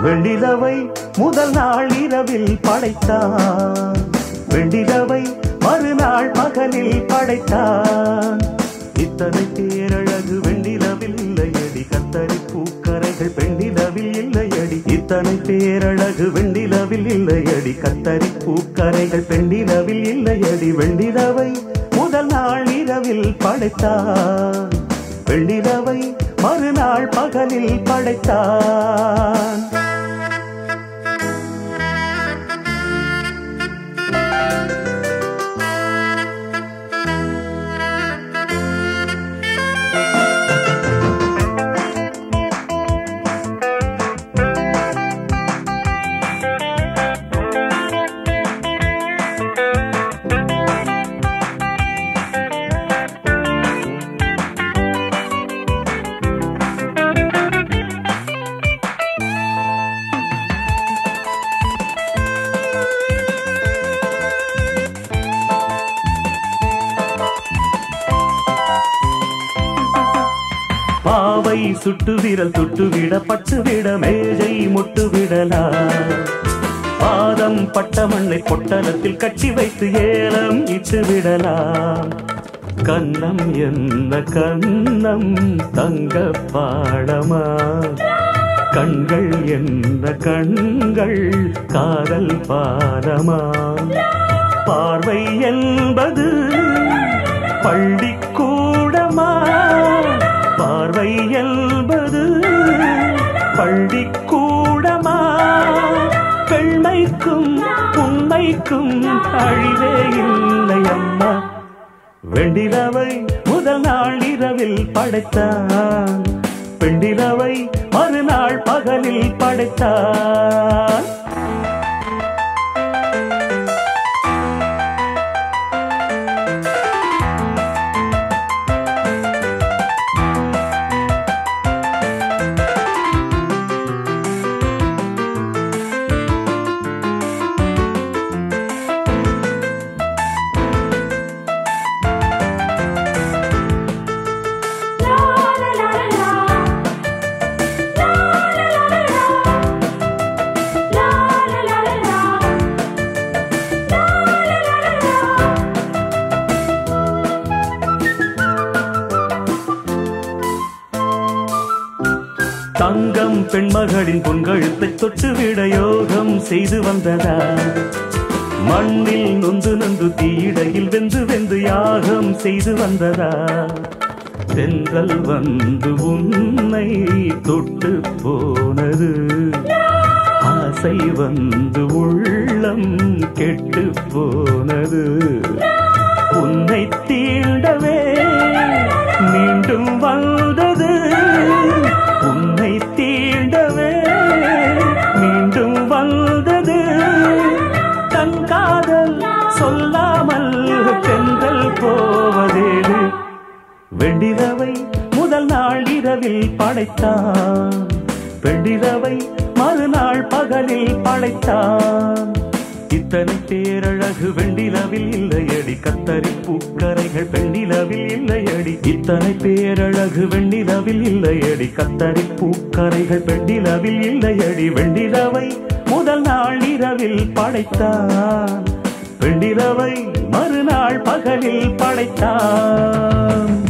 வெள்ளிலவை முதல் நாள் இரவில் படைத்தான் வெள்ளிலவை மறுநாள் பகலில் படைத்தான் இத்தனை பேரழகு வெண்ணிலவில் இல்லையடி கத்தரி பூக்கரைகள் பெண்ணிலவில் இல்லையடி இத்தனை பேரழகு வெண்ணிலவில் இல்லையடி கத்தரி பூக்கரைகள் பெண்ணிலவில் இல்லையடி வெண்ணிலவை முதல் நாள் இரவில் படைத்தான் வெள்ளிலவை மறுநாள் பகலில் படைத்தான் பாவை சுட்டு விரல் தொட்டு விட பட்டு விட மேஜை முட்டு விடலாம் பாதம் பட்ட மண்ணை பொட்டலத்தில் கட்டி வைத்து ஏலம் இட்டு விடலாம் கண்ணம் என்ன கண்ணம் தங்க பாடமா கண்கள் என்ன கண்கள் காதல் பாடமா பார்வை என்பது பள்ளிக்கூடமா பார்வை என்பது பள்ளிக்கூடமா பெண்மைக்கும் உண்மைக்கும் அழிவே இல்லை அம்மா வெண்டிலவை முதல் நாள் இரவில் படைத்தான் பெண்டிலவை மறுநாள் பகலில் படைத்தான் தங்கம் பெண்மகளின் பொன்கழுத்தை தொட்டுவிட யோகம் செய்து வந்ததா மண்ணில் நொந்து நொந்து தீயிடையில் வெந்து வெந்து யாகம் செய்து வந்ததா தென்றல் வந்து உன்னை தொட்டு போனது ஆசை வந்து உள்ளம் கெட்டு போனது உன்னை தீண்டவே மீண்டும் வந்தது உன்னை தீண்டவே மீண்டும் வந்தது தன் காதல் சொல்லாமல் தென்றல் போவதேது வெண்டிரவை முதல் நாள் இரவில் படைத்தான் வெண்டிரவை மறுநாள் பகலில் படைத்தான் இத்தனை பேரழகு வெண்டிலவில் இல்லையடி கத்தரி பூக்கரைகள் பெண்ணிலவில் இல்லையடி இத்தனை பேரழகு வெண்ணிலவில் இல்லையடி கத்தரி பூக்கரைகள் பெண்ணிலவில் இல்லையடி வெண்டிலவை முதல் நாள் இரவில் படைத்தான் வெண்டிலவை மறுநாள் பகலில் படைத்தான்